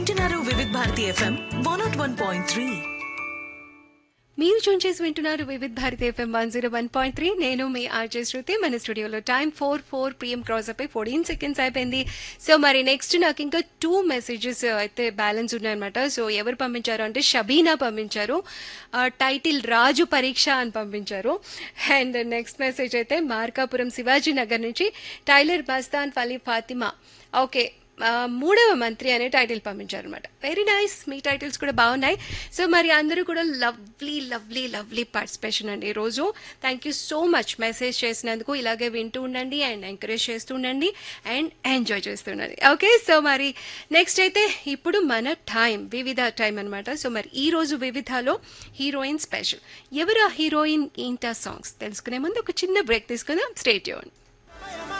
వింటున్నారు Vividh Bharati FM one naught one point three మీరు tune చేసి వింటున్నారు Vividh Bharati FM one zero one point three నేను మీ ఆర్జే శృతి మన స్టూడియోలో time four four PM cross అయిపోయి ఫోర్టీన్ సెకండ్స్ అయిపోయింది సో మరి నెక్స్ట్ నాకు ఇంకా టూ మెసేజెస్ అయితే బ్యాలెన్స్ ఉన్నాయన్నమాట సో ఎవరు పంపించారు అంటే షబీనా పంపించారు టైటిల్ రాజు పరీక్ష అని పంపించారు అండ్ నెక్స్ట్ మెసేజ్ అయితే మార్కాపురం శివాజీ నగర్ నుంచి టైలర్ మస్తాన్ ఫలీ ఫాతిమా ఓకే ఆ, మూడవ మంత్రి అనే టైటిల్ పంపించారు అనమాట వెరీ నైస్ మీ టైటిల్స్ కూడా బాగున్నాయి సో మరి అందరూ కూడా లవ్లీ లవ్లీ లవ్లీ పార్టిసిపేషన్ అండి ఈరోజు thank you so much message చేసినందుకు ఇలాగే వింటూ ఉండండి అండ్ ఎంకరేజ్ చేస్తూ ఉండండి అండ్ ఎంజాయ్ చేస్తూ ఉండండి ఓకే సో మరి నెక్స్ట్ అయితే ఇప్పుడు మన టైం వివిధ టైం అనమాట సో మరి ఈ రోజు వివిధలో హీరోయిన్ స్పెషల్ ఎవరు ఆ హీరోయిన్ ఏంటా సాంగ్స్ తెలుసుకునే ముందు ఒక చిన్న బ్రేక్ తీసుకుందాం స్టేట్ చేయండి